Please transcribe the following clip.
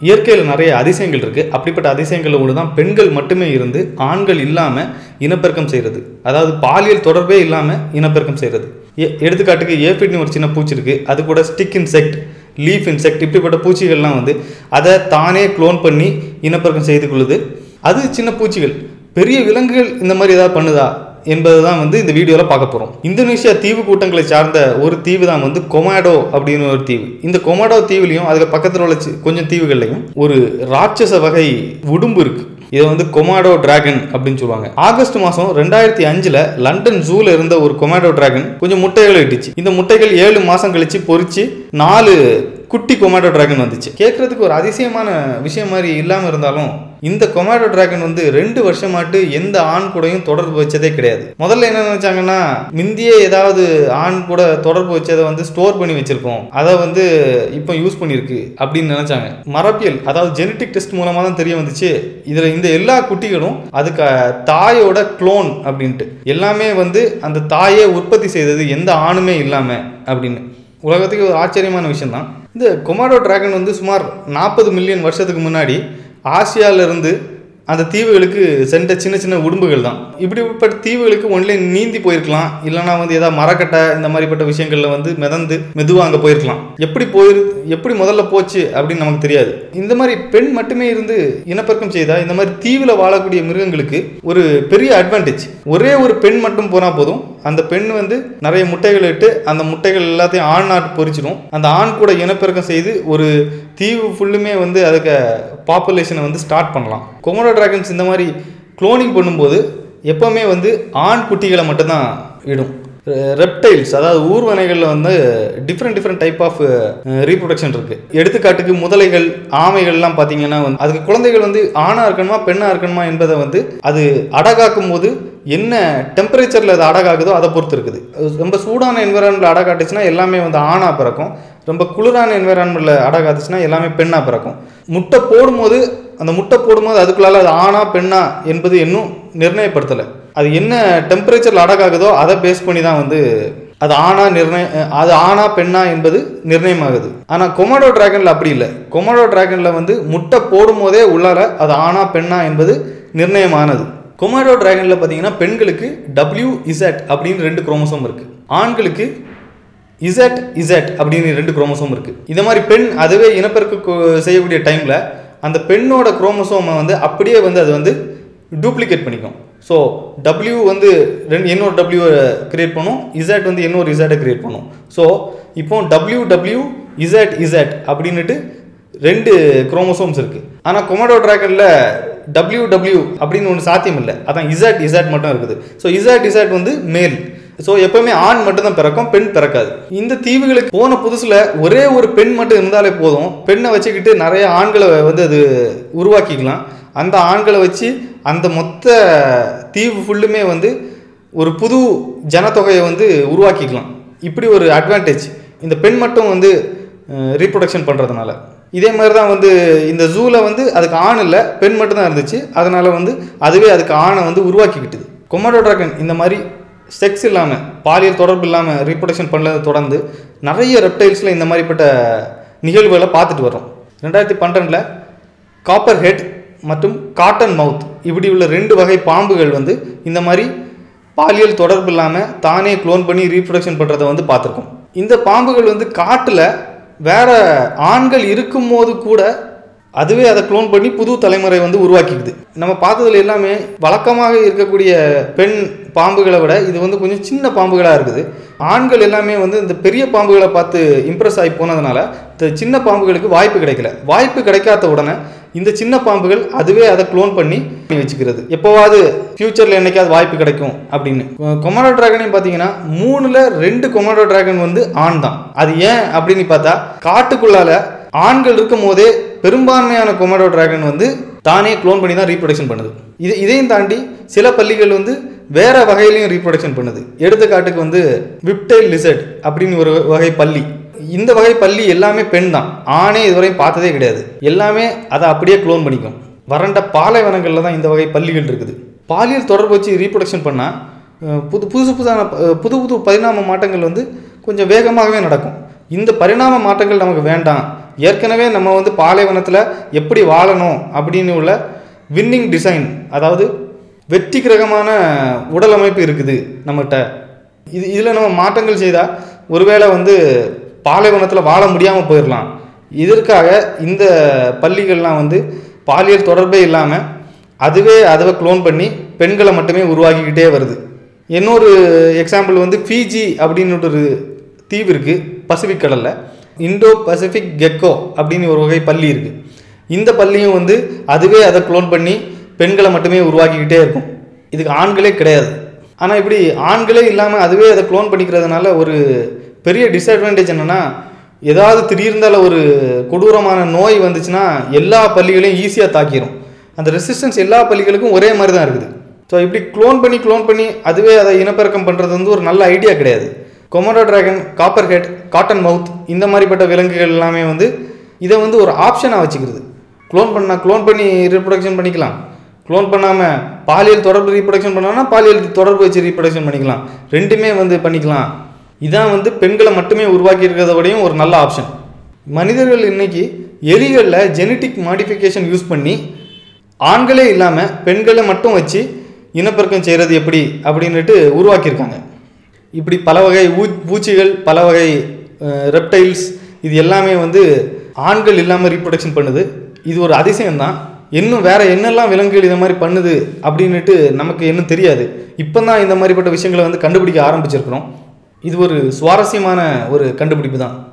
இயற்கையில் நிறைய அதிசயங்கள் இருக்குது அப்படிப்பட்ட அதிசயங்களில் ஒன்று தான் பெண்கள் மட்டுமே இருந்து ஆண்கள் இல்லாமல் இனப்பெருக்கம் செய்கிறது அதாவது பாலியல் தொடர்பே இல்லாமல் இனப்பெருக்கம் செய்கிறது எ எடுத்துக்காட்டுக்கு ஏபிட்னு ஒரு சின்ன பூச்சி இருக்குது அது கூட ஸ்டிக் இன்செக்ட் லீஃப் இன்செக்ட் இப்படிப்பட்ட பூச்சிகள்லாம் வந்து அதை தானே க்ளோன் பண்ணி இனப்பெருக்கம் செய்து கொள்ளுது அது சின்ன பூச்சிகள் பெரிய விலங்குகள் இந்த மாதிரி ஏதாவது பண்ணுதா என்பது தான் வந்து இந்த வீடியோவில் பார்க்க போகிறோம் இந்தோனேஷியா தீவு கூட்டங்களை சார்ந்த ஒரு தீவு தான் வந்து கொமாடோ அப்படின்னு ஒரு தீவு இந்த கொமாடோ தீவுலையும் அதுக்கு பக்கத்தில் உள்ள சி- கொஞ்சம் தீவுகள்லையும் ஒரு ராட்சச வகை உடும்பு இருக்கு இதை வந்து கொமாடோ டிராகன் அப்படின்னு சொல்லுவாங்க ஆகஸ்ட் மாதம் ரெண்டாயிரத்தி அஞ்சில் லண்டன் ஜூல இருந்த ஒரு கொமாடோ டிராகன் கொஞ்சம் முட்டைகளை இட்டுச்சு இந்த முட்டைகள் ஏழு மாதம் கழிச்சு பொரிச்சு நாலு குட்டி கொமாடோ டிராகன் வந்துச்சு கேட்கறதுக்கு ஒரு அதிசயமான விஷயம் மாதிரி இல்லாமல் இருந்தாலும் இந்த கொமாடோ டிராகன் வந்து ரெண்டு வருஷமாட்டு எந்த ஆண் கூடயும் தொடர்பு வச்சதே கிடையாது முதல்ல என்ன நினைச்சாங்கன்னா முந்தியே ஏதாவது ஆண் கூட தொடர்பு வச்சதை வந்து ஸ்டோர் பண்ணி வச்சிருக்கோம் அதை வந்து இப்போ யூஸ் பண்ணியிருக்கு அப்படின்னு நினைச்சாங்க மரபியல் அதாவது ஜெனட்டிக் டெஸ்ட் மூலமாக தான் தெரிய வந்துச்சு இதில் இந்த எல்லா குட்டிகளும் அதுக்கு தாயோட க்ளோன் அப்படின்ட்டு எல்லாமே வந்து அந்த தாயே உற்பத்தி செய்தது எந்த ஆணுமே இல்லாமல் அப்படின்னு உலகத்துக்கு ஒரு ஆச்சரியமான விஷயம் தான் இந்த கொமாடோ டிராகன் வந்து சுமார் நாற்பது மில்லியன் வருஷத்துக்கு முன்னாடி ஆசியால இருந்து அந்த தீவுகளுக்கு சென்ற சின்ன சின்ன உடும்புகள் தான் இப்படிப்பட்ட தீவுகளுக்கு ஒன்லே நீந்தி போயிருக்கலாம் இல்லைனா வந்து ஏதாவது மரக்கட்டை இந்த மாதிரிப்பட்ட விஷயங்கள்ல வந்து மிதந்து மெதுவாக அங்கே போயிருக்கலாம் எப்படி போயிரு எப்படி முதல்ல போச்சு அப்படின்னு நமக்கு தெரியாது இந்த மாதிரி பெண் மட்டுமே இருந்து இனப்பெருக்கம் செய்தா இந்த மாதிரி தீவில் வாழக்கூடிய மிருகங்களுக்கு ஒரு பெரிய அட்வான்டேஜ் ஒரே ஒரு பெண் மட்டும் போனால் போதும் அந்த பெண் வந்து நிறைய முட்டைகள் இட்டு அந்த முட்டைகள் எல்லாத்தையும் ஆண் நாட்டு பொறிச்சிடும் அந்த ஆண் கூட இனப்பெருக்கம் செய்து ஒரு தீவு ஃபுல்லுமே வந்து அதுக்கு பாப்புலேஷனை வந்து ஸ்டார்ட் பண்ணலாம் கொமோடோ டிராகன்ஸ் இந்த மாதிரி குளோனிங் பண்ணும்போது எப்போவுமே வந்து ஆண் குட்டிகளை மட்டும்தான் இடும் ரெப்டைல்ஸ் அதாவது ஊர்வனைகளில் வந்து different different type of reproduction இருக்குது எடுத்துக்காட்டுக்கு முதலைகள் ஆமைகள்லாம் பார்த்தீங்கன்னா வந்து அதுக்கு குழந்தைகள் வந்து ஆணாக இருக்கணுமா பெண்ணாக இருக்கணுமா என்பதை வந்து அது அடகாக்கும் போது என்ன டெம்பரேச்சரில் அது அடகாகுதோ அதை பொறுத்து இருக்குது ரொம்ப சூடான என்விரான்மெண்ட்டில் அடகாட்டுச்சுன்னா எல்லாமே வந்து ஆணாக பிறக்கும் ரொம்ப குளிரான என்விரான்மெண்ட்டில் அடகாத்துச்சுன்னா எல்லாமே பெண்ணாக பிறக்கும் முட்டை போடும்போது அந்த முட்டை போடும்போது அதுக்குள்ளால அது ஆணா பெண்ணா என்பது இன்னும் நிர்ணயப்படுத்தலை அது என்ன டெம்பரேச்சரில் அடகாகுதோ அதை பேஸ் பண்ணி தான் வந்து அது ஆணா நிர்ணய அது ஆணா பெண்ணா என்பது நிர்ணயமாகுது ஆனால் கொமோடோ டிராகனில் அப்படி இல்லை கொமோடோ டிராகனில் வந்து முட்டை போடும்போதே உள்ளார அது ஆணா பெண்ணா என்பது நிர்ணயமானது கொமோடோ டிராகனில் பார்த்தீங்கன்னா பெண்களுக்கு டபிள்யூ இசட் அப்படின்னு ரெண்டு குரோமோசோம் இருக்குது ஆண்களுக்கு இசட் இசட் அப்படின்னு ரெண்டு குரோமோசோம் இருக்குது இந்த மாதிரி பெண் அதுவே இனப்பெருக்க கு- செய்யக்கூடிய டைமில் அந்த பெண்ணோட குரோமோசோமை வந்து அப்படியே வந்து அது வந்து டூப்ளிகேட் பண்ணிக்கும் ஸோ டபிள்யூ வந்து ரெண்டு இன்னொரு டபிள்யூ கிரியேட் பண்ணும் இசட் வந்து இன்னொரு இசட்டை கிரியேட் பண்ணும் ஸோ இப்போ டபிள்யூ டபிள்யூ இசட் இசட் அப்படின்னுட்டு ரெண்டு குரோமோசோம்ஸ் இருக்குது ஆனால் கொமடோ டிராகனில் டபிள்யூ டபிள்யூ அப்படின்னு ஒன்று சாத்தியம் இல்லை அதான் இசட் இசட் மட்டும் இருக்குது ஸோ இசட் இசட் வந்து மேல் ஸோ எப்பவுமே ஆண் மட்டும் தான் பிறக்கும் பெண் பிறக்காது இந்த தீவுகளுக்கு போன புதுசில் ஒரே ஒரு பெண் மட்டும் இருந்தாலே போதும் பெண்ணை வச்சுக்கிட்டு நிறைய ஆண்களை வந்து அது உருவாக்கிக்கலாம் அந்த ஆண்களை வச்சு அந்த மொத்த தீவு ஃபுல்லுமே வந்து ஒரு புது ஜனத்தொகையை வந்து உருவாக்கிக்கலாம் இப்படி ஒரு அட்வான்டேஜ் இந்த பெண் மட்டும் வந்து ரீப்ரொடக்ஷன் பண்ணுறதுனால இதே மாதிரி தான் வந்து இந்த ஜூவில் வந்து அதுக்கு ஆண் இல்லை பெண் மட்டும் தான் இருந்துச்சு அதனால் வந்து அதுவே அதுக்கு ஆணை வந்து உருவாக்கிக்கிட்டுது கொமடோ டிராகன் இந்த மாதிரி செக்ஸ் இல்லாமல் பாலியல் தொடர்பு இல்லாமல் ரீப்ரொடக்ஷன் பண்ணதை தொடர்ந்து நிறைய ரெப்டைல்ஸில் இந்த மாதிரிப்பட்ட நிகழ்வுகளை பார்த்துட்டு வரோம் ரெண்டாயிரத்தி பன்னெண்டில் காப்பர் ஹெட் மற்றும் காட்டன் மவுத் இப்படி உள்ள ரெண்டு வகை பாம்புகள் வந்து இந்த மாதிரி பாலியல் தொடர்பு இல்லாமல் தானே க்ளோன் பண்ணி ரீப்ரொடக்ஷன் பண்ணுறதை வந்து பார்த்துருக்கோம் இந்த பாம்புகள் வந்து காட்டில் வேற ஆண்கள் இருக்கும்போது கூட அதுவே அதை க்ளோன் பண்ணி புது தலைமுறை வந்து உருவாக்கிக்குது நம்ம பார்த்ததுல எல்லாமே வழக்கமாக இருக்கக்கூடிய பெண் பாம்புகளை விட இது வந்து கொஞ்சம் சின்ன பாம்புகளாக இருக்குது ஆண்கள் எல்லாமே வந்து இந்த பெரிய பாம்புகளை பார்த்து இம்ப்ரெஸ் ஆகி போனதுனால இந்த சின்ன பாம்புகளுக்கு வாய்ப்பு கிடைக்கல வாய்ப்பு கிடைக்காத உடனே இந்த சின்ன பாம்புகள் அதுவே அதை க்ளோன் பண்ணி வச்சுக்கிறது எப்போவாது ஃபியூச்சரில் என்னைக்காவது வாய்ப்பு கிடைக்கும் அப்படின்னு கொமரோ டிராகனையும் பார்த்தீங்கன்னா மூணுல ரெண்டு கொமரோ டிராகன் வந்து ஆண் தான் அது ஏன் அப்படின்னு பார்த்தா காட்டுக்குள்ளால ஆண்கள் இருக்கும் போதே பெரும்பான்மையான கொமரோ டிராகன் வந்து தானே க்ளோன் பண்ணி தான் ரீப்ரொடக்ஷன் பண்ணுது இது இதையும் தாண்டி சில பள்ளிகள் வந்து வேற வகையிலையும் ரீப்ரொடக்ஷன் பண்ணுது எடுத்துக்காட்டுக்கு வந்து விப்டைல் லிசர்ட் அப்படின்னு ஒரு வகை பள்ளி இந்த வகை பள்ளி எல்லாமே பெண் தான் ஆணே இதுவரையும் பார்த்ததே கிடையாது எல்லாமே அதை அப்படியே க்ளோன் பண்ணிக்கும் வறண்ட பாலைவனங்களில் தான் இந்த வகை பள்ளிகள் இருக்குது பாலியல் தொடர்பு வச்சு ரீப்ரொடக்ஷன் பண்ணால் புது புதுசு புதுசான அஹ், புது புது பரிணாம மாற்றங்கள் வந்து கொஞ்சம் வேகமாகவே நடக்கும் இந்த பரிணாம மாற்றங்கள் நமக்கு வேண்டாம் ஏற்கனவே நம்ம வந்து பாலைவனத்தில் எப்படி வாழணும் அப்படின்னு உள்ள வின்னிங் டிசைன் அதாவது வெற்றிகரமான உடல் அமைப்பு இருக்குது நம்மகிட்ட இது இதில் நம்ம மாற்றங்கள் செய்தால் ஒருவேளை வந்து பாலைவனத்தில் வாழ முடியாமல் போயிடலாம் இதற்காக இந்த பள்ளிகள்லாம் வந்து பாலியல் தொடர்பே இல்லாமல் அதுவே அதுவை க்ளோன் பண்ணி பெண்களை மட்டுமே உருவாக்கிக்கிட்டே வருது இன்னொரு எக்ஸாம்பிள் வந்து ஃபிஜி அப்படின்னு ஒரு தீவு இருக்குது பசிபிக் கடலில் இந்தோ பசிபிக் கெக்கோ அப்படின்னு ஒரு வகை பள்ளி இருக்குது இந்த பள்ளியும் வந்து அதுவே அதை க்ளோன் பண்ணி பெண்களை மட்டுமே உருவாக்கிக்கிட்டே இருக்கும் இதுக்கு ஆண்களே கிடையாது ஆனால் இப்படி ஆண்களே இல்லாமல் அதுவே அதை க்ளோன் பண்ணிக்கிறதுனால ஒரு பெரிய டிஸ்அட்வான்டேஜ் என்னென்னா ஏதாவது திடீர்ந்தால ஒரு கொடூரமான நோய் வந்துச்சுன்னா எல்லா பள்ளிகளையும் ஈஸியாக தாக்கிரும் அந்த ரெசிஸ்டன்ஸ் எல்லா பள்ளிகளுக்கும் ஒரே மாதிரி தான் இருக்குது ஸோ இப்படி க்ளோன் பண்ணி க்ளோன் பண்ணி அதுவே அதை இனப்பெருக்கம் பண்ணுறது வந்து ஒரு நல்ல ஐடியா கிடையாது Komodo dragon copperhead cottonmouth இந்த மாதிரிப்பட்ட விலங்குகள் எல்லாமே வந்து இதை வந்து ஒரு ஆப்ஷனாக வச்சுக்கிறது க்ளோன் பண்ணால் க்ளோன் பண்ணி ரீப்ரொடக்ஷன் பண்ணிக்கலாம் க்ளோன் பண்ணாமல் பாலியல் தொடர்பு ரீப்ரொடக்ஷன் பண்ணோம்னா பாலியல் தொடர்பு வச்சு ரீப்ரொடக்ஷன் பண்ணிக்கலாம் ரெண்டுமே வந்து பண்ணிக்கலாம் இதான் வந்து பெண்களை மட்டுமே உருவாக்கி இருக்கிறத விடையும் ஒரு நல்ல ஆப்ஷன் மனிதர்கள் இன்னைக்கு எலிகளில் ஜெனட்டிக் மாடிஃபிகேஷன் யூஸ் பண்ணி ஆண்களே இல்லாமல் பெண்களை மட்டும் வச்சு இனப்பெருக்கம் செய்கிறது எப்படி அப்படின்னுட்டு உருவாக்கியிருக்காங்க இப்படி பல வகை ஊ பூச்சிகள் பல வகை ரெப்டைல்ஸ் இது எல்லாமே வந்து ஆண்கள் இல்லாமல் ரீப்ரொடக்ஷன் பண்ணுது இது ஒரு அதிசயம்தான் இன்னும் வேற என்னெல்லாம் விலங்குகள் இந்த மாதிரி பண்ணுது அப்படின்னுட்டு நமக்கு இன்னும் தெரியாது இப்போ தான் இந்த மாதிரிப்பட்ட விஷயங்களை வந்து கண்டுபிடிக்க ஆரம்பிச்சிருக்கிறோம் இது ஒரு சுவாரஸ்யமான ஒரு கண்டுபிடிப்பு தான்